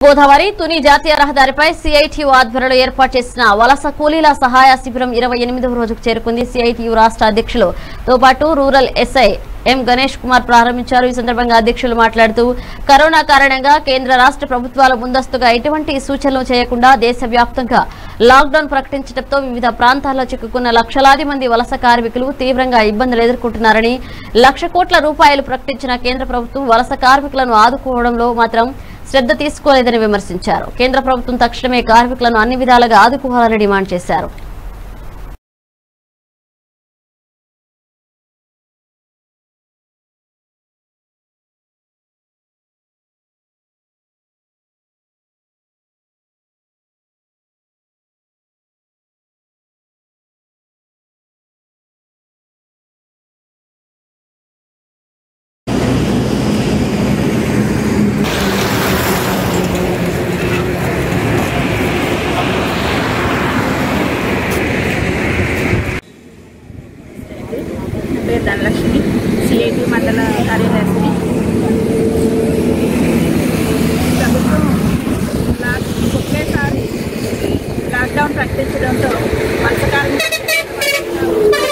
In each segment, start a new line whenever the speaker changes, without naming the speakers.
గోదావరి తుని జాతీయ రహదారిపై సిఐటియు ఆధ్వర్యంలో ఏర్పాటు చేసిన వలస కూలీల సహాయ శిబిరం ఇరవై ఎనిమిదవ రోజుకు చేరుకుంది సిఐటియు రాష్ట్ర అధ్యక్షులు తో పాటు రూరల్ ఎస్ఐ ఎం గణేష్ కుమార్ ప్రారంభించారు ఈ సందర్భంగా అధ్యక్షులు మాట్లాడుతూ కరోనా కారణంగా కేంద్ర రాష్ట్ర ప్రభుత్వాలు ముందస్తుగా ఎటువంటి సూచనలు చేయకుండా దేశవ్యాప్తంగా లాక్డౌన్ ప్రకటించడంతో వివిధ ప్రాంతాల్లో చిక్కుకున్న లక్షలాది మంది వలస కార్మికులు తీవ్రంగా ఇబ్బందులు ఎదుర్కొంటున్నారని లక్ష కోట్ల రూపాయలు ప్రకటించిన కేంద్ర ప్రభుత్వం వలస కార్మికులను ఆదుకోవడంలో మాత్రం శ్రద్ధ తీసుకోలేదని విమర్శించారు కేంద్ర ప్రభుత్వం తక్షణమే కార్మికులను అన్ని విధాలుగా ఆదుకోవాలని డిమాండ్ చేశారు
నా పేరు ధనలక్ష్మి సిఐటి మండల కార్యదర్శిని ప్రభుత్వం లాక్ ఒకేసారి లాక్డౌన్ ప్రకటించడంతో వలస కార్మికులు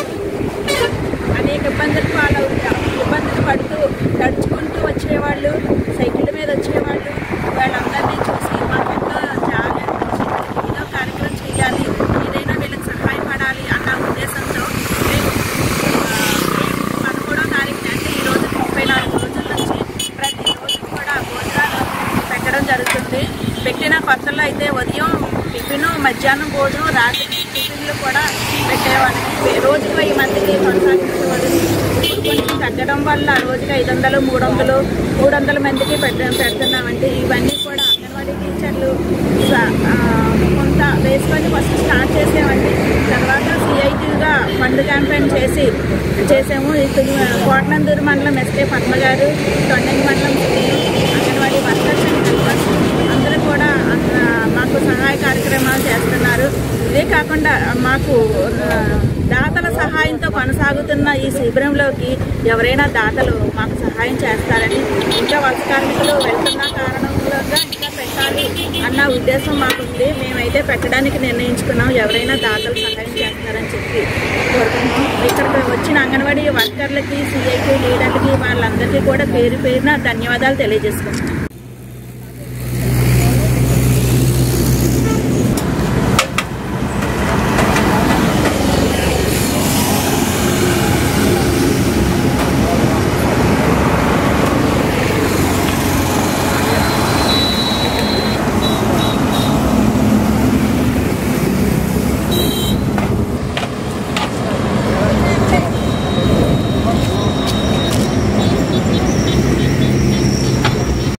అనేక ఇబ్బందులు పాలవుతారు ఇబ్బందులు పడుతూ నడుచుకుంటూ వచ్చేవాళ్ళు సైకిళ్ళ మీద వచ్చేవాళ్ళు వాళ్ళందరినీ చూసి మాకెంతో చాలా అనిపించింది ఏదో కార్యక్రమం చేయాలి ఏదైనా వీళ్ళకి సహాయపడాలి అన్న ఉద్దేశంతో మేము ఆ, పదమూడో తారీఖున అంటే ఈ రోజు ముప్పై నాలుగు రోజుల నుంచి ప్రతి రోజు కూడా భోజనాలు పెట్టడం జరుగుతుంది పెట్టిన కొత్తలో అయితే ఉదయం టిఫిన్ మధ్యాహ్నం భోజనం రాత్రి టిఫిన్లు కూడా పెట్టేవాళ్ళని రోజుకు వెయ్యి మందికి కొనసాగించేవాళ్ళు ఇప్పుడు కొంచెం తగ్గడం వల్ల రోజుకి ఐదు వందలు మూడు వందలు మూడు వందల మందికి పెట్ట పెడుతున్నామండి ఇవన్నీ కూడా అంగన్వాడీ టీచర్లు స- ఆ, కొంత వేసుకొని ఫస్ట్ స్టార్ట్ చేసామండి తర్వాత సిఐటిగా ఫండ్ క్యాంపెయిన్ చేసి చేసాము ఇది కోటనందూరు మండలం ఎస్కే పద్మ గారు తొండంగి మండలం Sunil, anganwadi workers and helpers అందరూ కూడా ఆ, మాకు సహాయ కార్యక్రమాలు చేస్తున్నారు ఇదే కాకుండా మాకు ఆ, దాతల సహాయంతో కొనసాగుతున్న ఈ శిబిరంలోకి ఎవరైనా దాతలు మాకు సహాయం చేస్తారని ఇంకా వలస కార్మికులు వెళ్తున్న కారణంగా ఇంకా పెట్టాలి అన్న ఉద్దేశం మాకుంది మేమైతే పెట్టడానికి నిర్ణయించుకున్నాం ఎవరైనా దాతలు సహాయం చేస్తారని చెప్పి కోరుకుంటున్నాం ఇక్కడికి వచ్చిన అంగన్వాడీ వర్కర్లకి సిఐకి లీడర్లకి వాళ్ళందరికీ కూడా పేరు పేరున ధన్యవాదాలు తెలియజేసుకుంటున్నాం